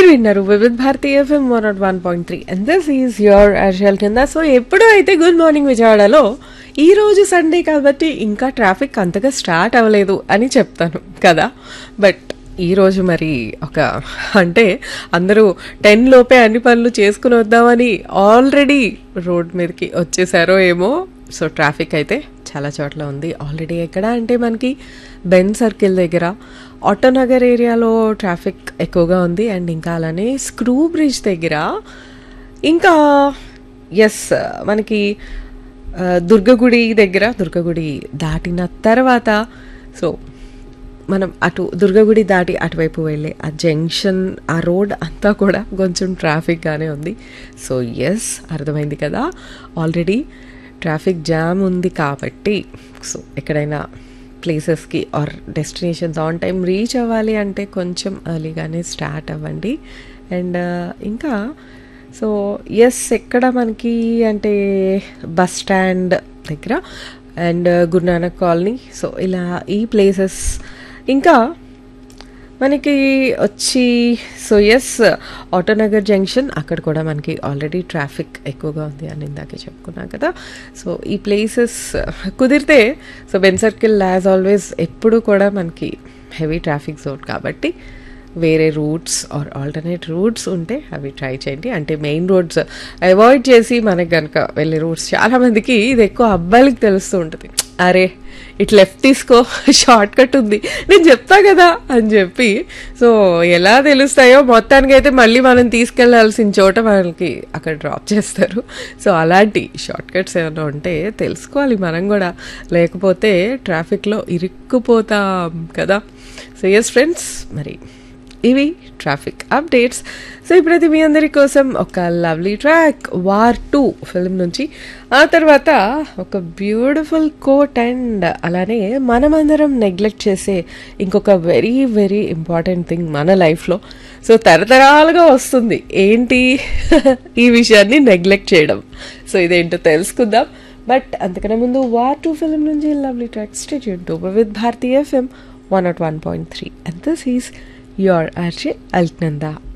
విన్నారు Vividh Bharati FM one not one point three and this is your Arshal కింద so ఎప్పుడు అయితే గుడ్ మార్నింగ్ విజయవాడలో ఈ రోజు సండే కాబట్టి ఇంకా ట్రాఫిక్ అంతగా స్టార్ట్ అవ్వలేదు అని చెప్తాను కదా బట్ ఈ రోజు మరి ఒక అంటే అందరూ టెన్ లోపే అన్ని పనులు చేసుకుని వద్దామని ఆల్రెడీ రోడ్ మీదకి వచ్చేసారో ఏమో సో ట్రాఫిక్ అయితే చాలా చోట్ల ఉంది ఆల్రెడీ ఎక్కడ అంటే మనకి బెన్ సర్కిల్ దగ్గర ఆటోనగర్ ఏరియాలో ట్రాఫిక్ ఎక్కువగా ఉంది అండ్ ఇంకా అలానే స్క్రూ బ్రిడ్జ్ దగ్గర ఇంకా ఎస్ మనకి ఆ, దుర్గగుడి దగ్గర దుర్గగుడి దాటిన తర్వాత సో మనం అటు దుర్గగుడి దాటి అటువైపు వెళ్ళే ఆ జంక్షన్ ఆ రోడ్ అంతా కూడా కొంచెం ట్రాఫిక్గానే ఉంది సో ఎస్ అర్థమైంది కదా ఆల్రెడీ ట్రాఫిక్ జామ్ ఉంది కాబట్టి సో ఎక్కడైనా ప్లేసెస్కి or destinations on time reach అవ్వాలి అంటే కొంచెం ఎర్లీగానే స్టార్ట్ అవ్వండి అండ్ ఇంకా సో ఎస్ ఎక్కడ మనకి అంటే బస్ స్టాండ్ దగ్గర అండ్ గురునానక్ కాలనీ సో ఇలా ఈ ప్లేసెస్ ఇంకా మనకి వచ్చి సో ఎస్ ఆటోనగర్ జంక్షన్ అక్కడ కూడా మనకి ఆల్రెడీ ట్రాఫిక్ ఎక్కువగా ఉంది అని ఇందాకే చెప్పుకున్నాం కదా సో ఈ ప్లేసెస్ కుదిరితే so Ben circle as always ఎప్పుడు కూడా మనకి హెవీ ట్రాఫిక్ జోన్ కాబట్టి వేరే రూట్స్ ఆర్ ఆల్టర్నేట్ రూట్స్ ఉంటే అవి ట్రై చేయండి అంటే మెయిన్ రోడ్స్ అవాయిడ్ చేసి మనకి కనుక వెళ్ళే రూట్స్ చాలామందికి ఇది ఎక్కువ అబ్బాయిలకి తెలుస్తూ ఉంటుంది అరే ఇటు లెఫ్ట్ తీసుకో షార్ట్ కట్ ఉంది నేను చెప్తా కదా అని చెప్పి సో ఎలా తెలుస్తాయో మొత్తానికి అయితే మళ్ళీ మనం తీసుకెళ్లాల్సిన చోట మనకి అక్కడ డ్రాప్ చేస్తారు సో అలాంటి షార్ట్ కట్స్ ఏమైనా ఉంటే తెలుసుకోవాలి మనం కూడా లేకపోతే ట్రాఫిక్లో ఇరుక్కుపోతాం కదా సో ఎస్ ఫ్రెండ్స్ మరి ఇవి ట్రాఫిక్ అప్డేట్స్ సో ఇప్పుడైతే మీ అందరి కోసం ఒక lovely track War two film నుంచి ఆ తర్వాత ఒక బ్యూటిఫుల్ కోట్ అండ్ అలానే మనమందరం నెగ్లెక్ట్ చేసే ఇంకొక వెరీ వెరీ ఇంపార్టెంట్ థింగ్ మన లైఫ్లో సో తరతరాలుగా వస్తుంది ఏంటి ఈ విషయాన్ని నెగ్లెక్ట్ చేయడం సో ఇదేంటో తెలుసుకుందాం బట్ అంతకన్నా ముందు వార్ టూ ఫిల్మ్ నుంచి లవ్లీ ట్రాక్ స్టేట్ టు with Bharati FM one not one point three and this is your Archie Alknanda.